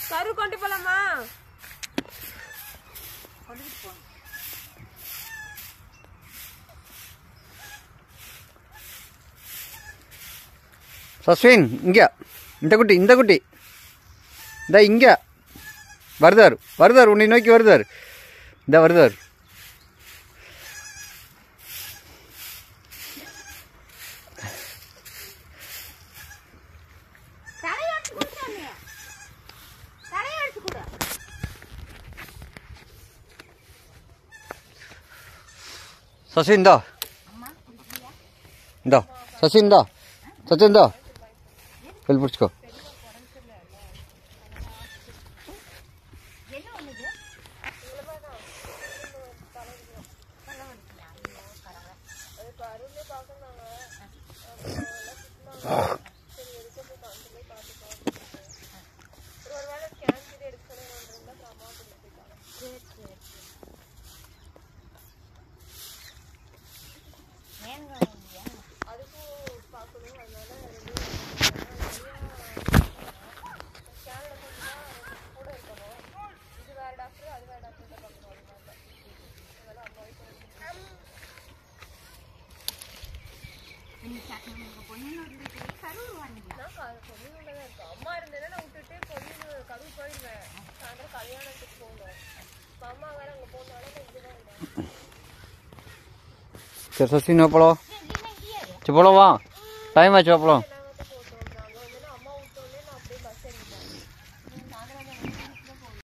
கரு கொண்டு போலாமா சஸ்வின் இங்கே இந்த குட்டி இந்த குட்டி இந்த இங்கே வருதார் வருதார் உன்னை நோக்கி வருதார் இந்த வருதார் தலையெடுத்து கொடுத்தானே தலையெடுத்து கொடு சஸ்வின் இந்தா இந்தா சஸ்வின் இந்தா சச்சின் இந்தா வெளி பிடிச்சிக்கோ என்ன ஒண்ணுது அம்மா இருந்தேன்னா நான் விட்டுட்டு பொண்ணு கரு போயிடுவேன் சாயந்தரம் கல்யாணத்துக்கு போகணும் இப்ப அம்மா வேற அங்க போனாலும் இதுதான் இல்லை சரி சஸ்வின் வா போலாம் சரி போலாம் வா டைம் ஆச்சு வா போலாம்